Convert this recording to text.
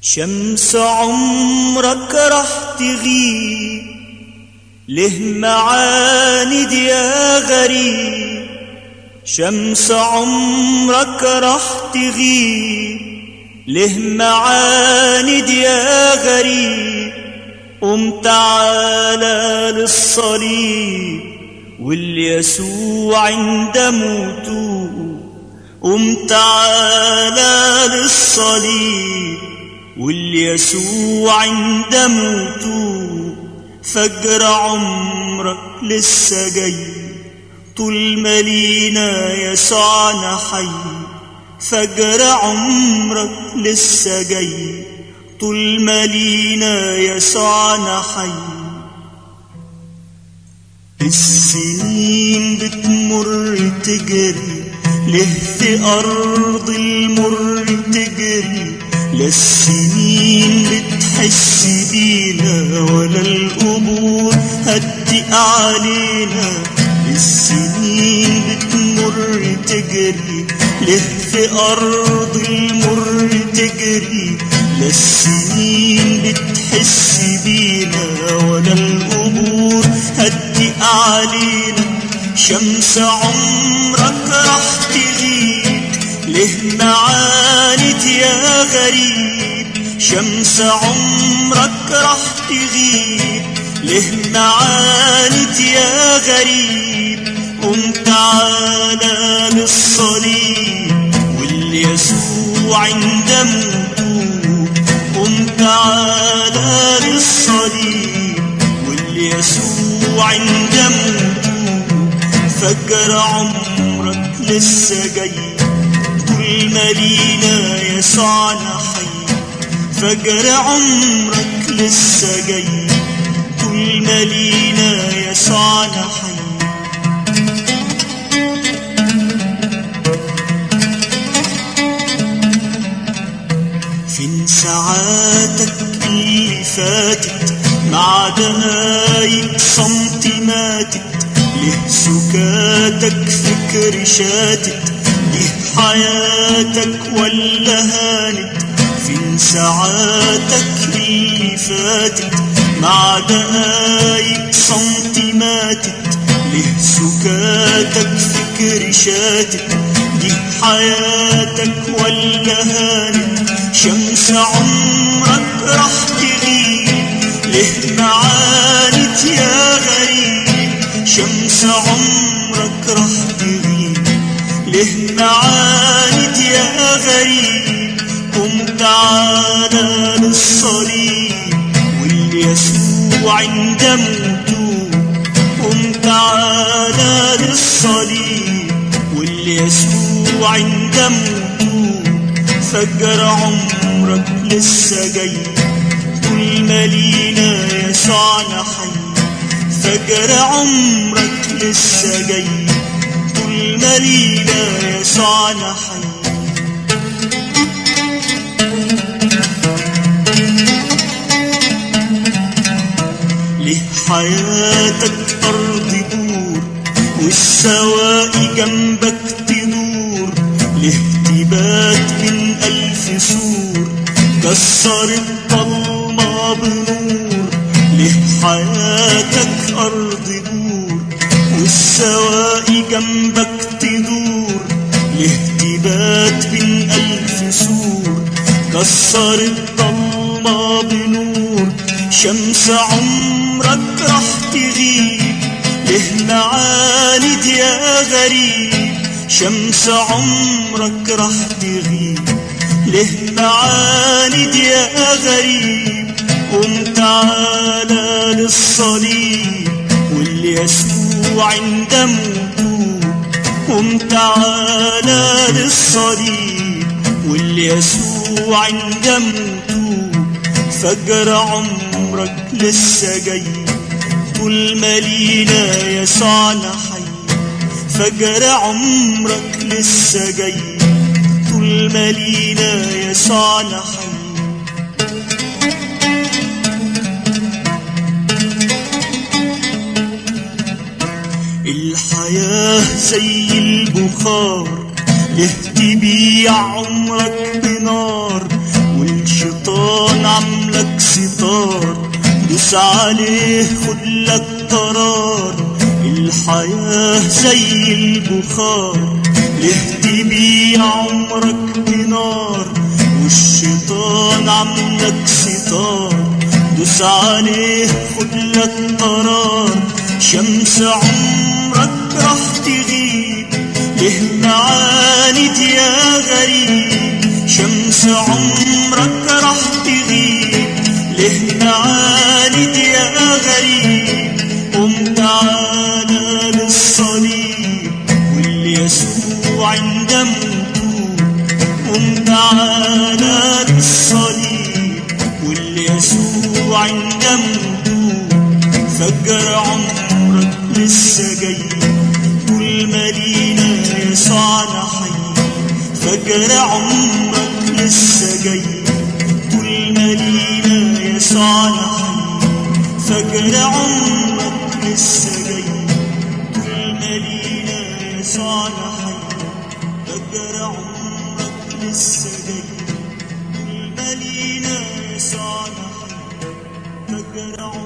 شمس عمرك راح تغيب له معاند يا غريب شمس عمرك راح تغيب له معاند يا غريب قم تعالى للصليب واليسوع عند موته قم تعالى للصليب واليسوع عند موته فجر عمرك لسه جاي طول ما لينا يسوعنا حي فجر عمرك لسه جاي طول ما لينا يسوعنا حي السنين بتمر تجري له في أرض المر تجري لا السنين بتحس بينا ولا القبور هتضيق علينا السنين بتمر تجري له في أرض المر تجري لا السنين بتحس بينا ولا القبور هتضيق علينا شمس عمرك راح تغيب له معاند يا غريب شمس عمرك راح تغيب له معاند يا غريب قم تعالى للصليب واليسوع عند موته قم تعالى للصليب واليسوع عند موته فجر عمرك لسه جاي طول ما لينا يسوعنا حي فجر عمرك لسه جاي طول ما لينا يسوعنا حي فين ساعاتك اللي فاتت مع دقايق صمت ماتت ليه سكاتك فكر شاتت ليه حياتك ولا هانت فين ساعاتك اللي فاتت مع دقايق صمت ماتت ليه سكاتك فكر شاتت ليه حياتك ولا هانت شمس عمرك راح تغيب ليه معاند يا غريب شمس عمرك راح تغيب ليه معاند يا غريب قم تعالى للصليب واليسوع عند موته قم تعالى للصليب واليسوع عند موته فجر عمرك لسه جاي طول ما لينا يسوعنا حي فجر عمرك لسه جاي طول ما لينا يسوعنا حي ليه حياتك أرض بور والسواقي جنبك تدور ليه تبات من ألف سور كسر الضلمة بنور ليه حياتك أرض بور والسواقي جنبك تدور ليه تبات من ألف سور كسر الضلمة بنور شمس عمرك راح تغيب ليه معاند يا غريب شمس عمرك راح تغيب ليه معاند يا غريب قم تعالى للصليب واليسوع عند موته قم تعالى للصليب واليسوع عند موته فجر عمرك لسه جاي طول ما لينا يسوعنا حي فجر عمرك لسه جاي طول ما لينا يسوعنا حي الحياة زي البخار ليه تبيع عمرك بنار والشيطان دوس عليه خد لك قرار الحياة زي البخار ليه تبيع عمرك بنار والشيطان عملك ستار دوس عليه خد لك قرار شمس عمرك راح تغيب ليه معاند يا غريب شمس عمرك راح تغيب ليه معاند يا غريب قم تعالى للصليب واللي يسوع عند موته قم تعالى للصليب واللي يسوع عند موته فجر عمرك لسه جاي طول ما لينا يسوعنا حي فجر عمرك لسه جاي طول ما لينا يسوعنا حي فجر عمرك لسه جاي طول ما لينا يسوعنا حي فجر عمرك لسه جاي طول ما لينا يسوعنا حي فجر عمرك